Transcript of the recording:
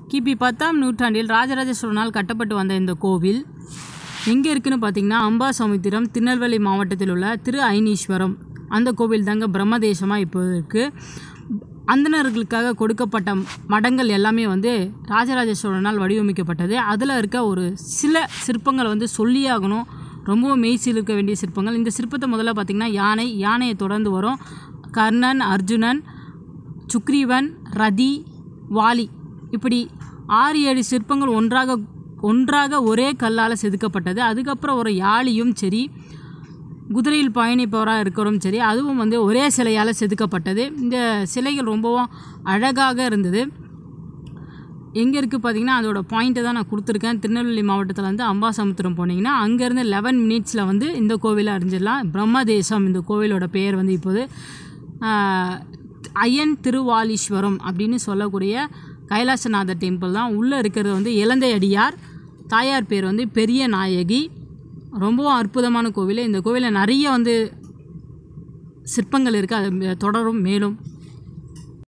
கிபி பத்தாம் நூற்றாண்டில் ராஜராஜ சோழனால் கட்டப்பட்டு வந்த இந்த கோவில் எங்கே இருக்குன்னு பார்த்தீங்கன்னா அம்பாசமுத்திரம் திருநெல்வேலி மாவட்டத்தில் உள்ள திரு ஐனீஸ்வரம் அந்த கோவில் தாங்க பிரம்மதேசமாக இப்போ இருக்குது அந்தணர்களுக்காக கொடுக்கப்பட்ட மடங்கள் எல்லாமே வந்து ராஜராஜ சோழனால் வடிவமைக்கப்பட்டது அதில் இருக்க ஒரு சில சிற்பங்களை வந்து சொல்லியாகணும் ரொம்பவும் மெய்சில் இருக்க வேண்டிய சிற்பங்கள் இந்த சிற்பத்தை முதல்ல பார்த்திங்கன்னா யானை யானையை தொடர்ந்து வரும் கர்ணன் அர்ஜுனன் சுக்ரீவன் ரதி வாலி இப்படி ஆறு ஏழு சிற்பங்கள் ஒன்றாக ஒன்றாக ஒரே கல்லால் செதுக்கப்பட்டது அதுக்கப்புறம் ஒரு யாழியும் சரி குதிரையில் பயணிப்பவராக இருக்கிறதும் சரி அதுவும் வந்து ஒரே சிலையால் செதுக்கப்பட்டது இந்த சிலைகள் ரொம்பவும் அழகாக இருந்தது எங்கே இருக்குது பார்த்தீங்கன்னா அதோட பாயிண்ட்டை தான் நான் கொடுத்துருக்கேன் திருநெல்வேலி மாவட்டத்தில் வந்து அம்பாசமுத்திரம் போனீங்கன்னா அங்கேருந்து லெவன் மினிட்ஸில் வந்து இந்த கோவிலை அறிஞ்சிடலாம் பிரம்மதேசம் இந்த கோவிலோட பெயர் வந்து இப்போது ஆஹ், அய்யன் திருவாலீஸ்வரம் அப்படின்னு சொல்லக்கூடிய கைலாசநாதர் டெம்பிள் தான் உள்ளே இருக்கிறது வந்து இலந்தை அடியார் தாயார் பேர் வந்து பெரிய நாயகி ரொம்பவும் அற்புதமான கோவில் இந்த கோவிலில் நிறைய வந்து சிற்பங்கள் இருக்குது அது தொடரும் மேலும்